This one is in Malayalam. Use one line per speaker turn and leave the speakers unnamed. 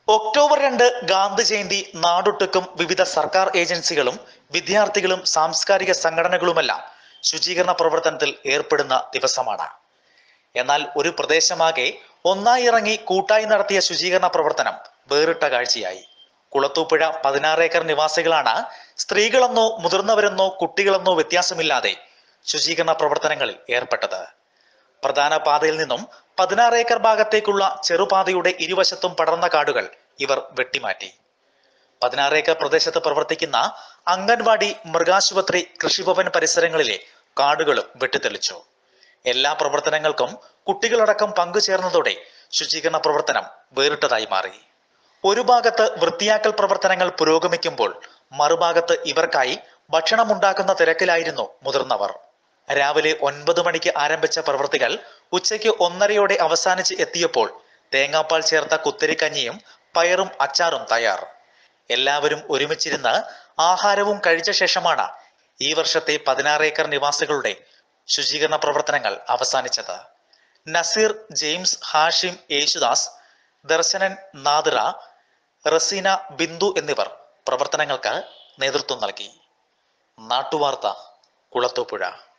ഒക്ടോബർ രണ്ട് ഗാന്ധി ജയന്തി നാടൊട്ടുക്കും വിവിധ സർക്കാർ ഏജൻസികളും വിദ്യാർത്ഥികളും സാംസ്കാരിക സംഘടനകളുമെല്ലാം ശുചീകരണ പ്രവർത്തനത്തിൽ ഏർപ്പെടുന്ന ദിവസമാണ് എന്നാൽ ഒരു പ്രദേശമാകെ ഒന്നായി ഇറങ്ങി കൂട്ടായി നടത്തിയ ശുചീകരണ പ്രവർത്തനം വേറിട്ട കാഴ്ചയായി കുളത്തൂപ്പുഴ പതിനാറ് ഏക്കർ നിവാസികളാണ് സ്ത്രീകളെന്നോ മുതിർന്നവരെന്നോ കുട്ടികളെന്നോ വ്യത്യാസമില്ലാതെ ശുചീകരണ പ്രവർത്തനങ്ങളിൽ ഏർപ്പെട്ടത് പ്രധാന പാതയിൽ നിന്നും പതിനാറ് ഏക്കർ ഭാഗത്തേക്കുള്ള ചെറുപാതയുടെ ഇരുവശത്തും പടർന്ന കാടുകൾ ഇവർ വെട്ടിമാറ്റി പതിനാറ് ഏക്കർ പ്രദേശത്ത് പ്രവർത്തിക്കുന്ന അംഗൻവാടി മൃഗാശുപത്രി കൃഷിഭവൻ പരിസരങ്ങളിലെ കാടുകളും വെട്ടിത്തെളിച്ചു എല്ലാ പ്രവർത്തനങ്ങൾക്കും കുട്ടികളടക്കം പങ്കുചേർന്നതോടെ ശുചീകരണ പ്രവർത്തനം വേറിട്ടതായി മാറി ഒരു ഭാഗത്ത് വൃത്തിയാക്കൽ പ്രവർത്തനങ്ങൾ പുരോഗമിക്കുമ്പോൾ മറുഭാഗത്ത് ഇവർക്കായി ഭക്ഷണമുണ്ടാക്കുന്ന തിരക്കിലായിരുന്നു മുതിർന്നവർ രാവിലെ ഒൻപത് മണിക്ക് ആരംഭിച്ച പ്രവൃത്തികൾ ഉച്ചയ്ക്ക് ഒന്നരയോടെ അവസാനിച്ച് എത്തിയപ്പോൾ തേങ്ങാപ്പാൽ ചേർത്ത കുത്തരിക്കഞ്ഞിയും പയറും അച്ചാറും തയ്യാർ എല്ലാവരും ഒരുമിച്ചിരുന്ന് ആഹാരവും കഴിച്ച ശേഷമാണ് ഈ വർഷത്തെ പതിനാറ് ഏക്കർ നിവാസികളുടെ ശുചീകരണ പ്രവർത്തനങ്ങൾ അവസാനിച്ചത് നസീർ ജെയിംസ് ഹാഷിം യേശുദാസ് ദർശനൻ നാദിറ റസീന ബിന്ദു എന്നിവർ പ്രവർത്തനങ്ങൾക്ക് നേതൃത്വം നൽകി നാട്ടുവാർത്ത കുളത്തൂപ്പുഴ